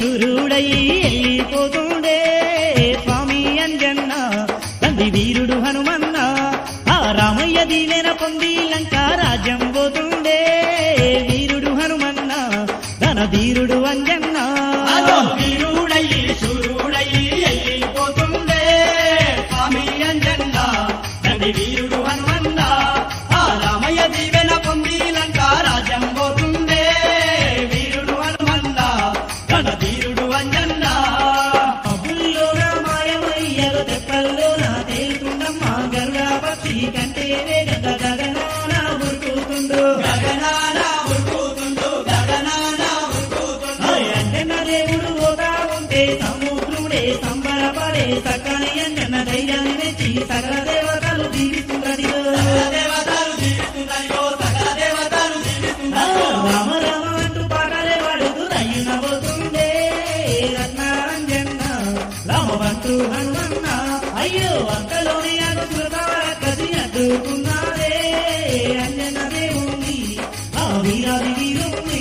సురుడయి వెళ్ళిపోతుండే స్వామి అంజన్న తండ్రి వీరుడు హనుమన్న ఆ రామయ్య దీవెన పొంది లంక రాజ్యం పోతుండే వీరుడు హనుమన్న ధన ధీరుడు అంజన్న అదో వీరుడయ్యి శూరుడయ్యి వెళ్ళిపోతుండే స్వామి అంజన్న తండ్రి వీరుడు హనుమన్న ఆ రామయ్య దీవెన పొంది లంక రాజ్యం పోతుండే వీరుడు హనుమన్న తన వీరుడు అంజన్న అబుల్లో రామాయమయ్యలు తెప్పల్లో నా తేలుతుండమ్మా గరుడా పక్షి కంటే వేగంగా గగనాన ఉరుకుతుండు గగనాన ఉరుకుతుండు గగనాన ఉరుకుతుండు అంజన దేవుడు పోతా ఉంటే సముద్రుడే సంబరపడే సకని అంజన ధైర్యాన్ని మెచ్చి సకల దేవతలు దీవిస్తున్నదిగో సకల దేవతలు జీవిస్తున్నాయో సకల దేవతలు జీవిస్తున్నాయో రామ రామ అంటూ పాటలే పాడుతూ దయ్యున పోతుండే రత్నాంజన్న రామబంటు హనుమన్న అయ్యో అక్కలోని అనుకృతార కసి అడ్డుకున్నారే అంజన దేవుణ్ణి ఆ వీరాది వీరుణ్ణి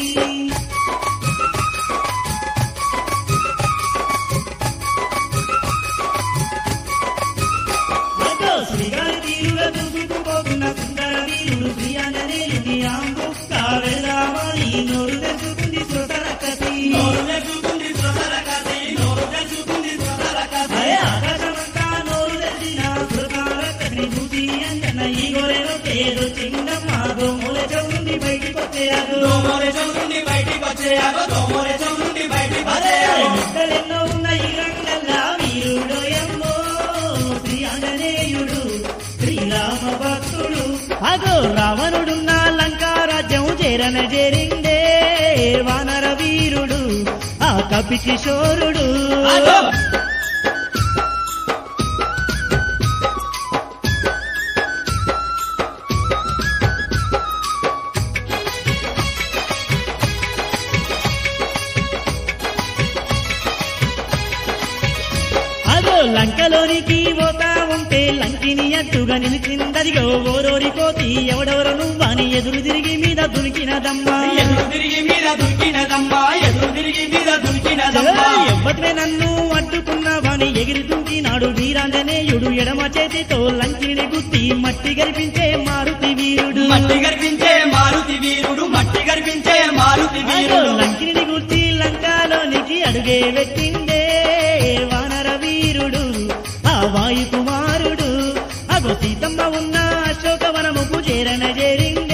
అదో శ్రీగారి తీరుగా దూసుకుపోతున్న సుందర వీరుడు శ్రీ ఆంజనేయుని ఆంబుక్క వెళ్దామని నోరు తెచ్చుకుంది శ్రోతల కసి నోరు తెచ్చుకుంది సొదర కసి నోరు తెచ్చుకుంది సొదర కసి అరే ఆకాశమంతా నోరు తెచ్చిన శ్రోతల కసిని చూసి అంజన ఈ గొర్రెలు పేరు చింగమ్మ గోముల చౌండి బయటికి వచ్చేయాదు దోమోరే చౌరుండి బయటికి వచ్చేయాగో దోమోరే చౌరుండి బయటికి అరే వచ్చేయాగో ముక్కలెన్నో ఉన్న ఈ రంగల్లా వీరుడు ఎమ్మో శ్రీ ఆంజనేయుడు శ్రీరామ భక్తుడు అగో రావణుడున్న లంకా రాజ్యం చేరన చేరిందే వానర వీరుడు ఆ కపి కిషోరుడు అదో అగో లంకలోనికి పోతా ఉంటే లంకిని అట్టుగా నిలిచిందదిగో ఓరోరి కోతి ఎవడెవరు నువ్వని ఎదురు తిరిగి మీద దునికినదమ్మా ఎదురు తిరిగి మీద దుర్కినదమ్మా ఎదురు తిరిగి మీద దుర్కినదమ్మా ఎవ్వటివే నన్ను అడ్డుకున్నావని ఎగిరి దుంకినాడు వీరాంజనేయుడు ఎడమ చేతితో లంకిని గుత్తి మట్టి గరిపించే మారుతి వీరుడు మట్టి గర్పించే మారుతి వీరుడు మట్టి గర్పించే మారుతి అగో వీరుడు లంకిని గుర్తి లంకాలోనికి అడుగే పెట్టిందే వానర వీరుడు ఆ వాయు కుమారుడు అగో సీతమ్మ ఉన్న అశోకవనముకు చేరన చేరింది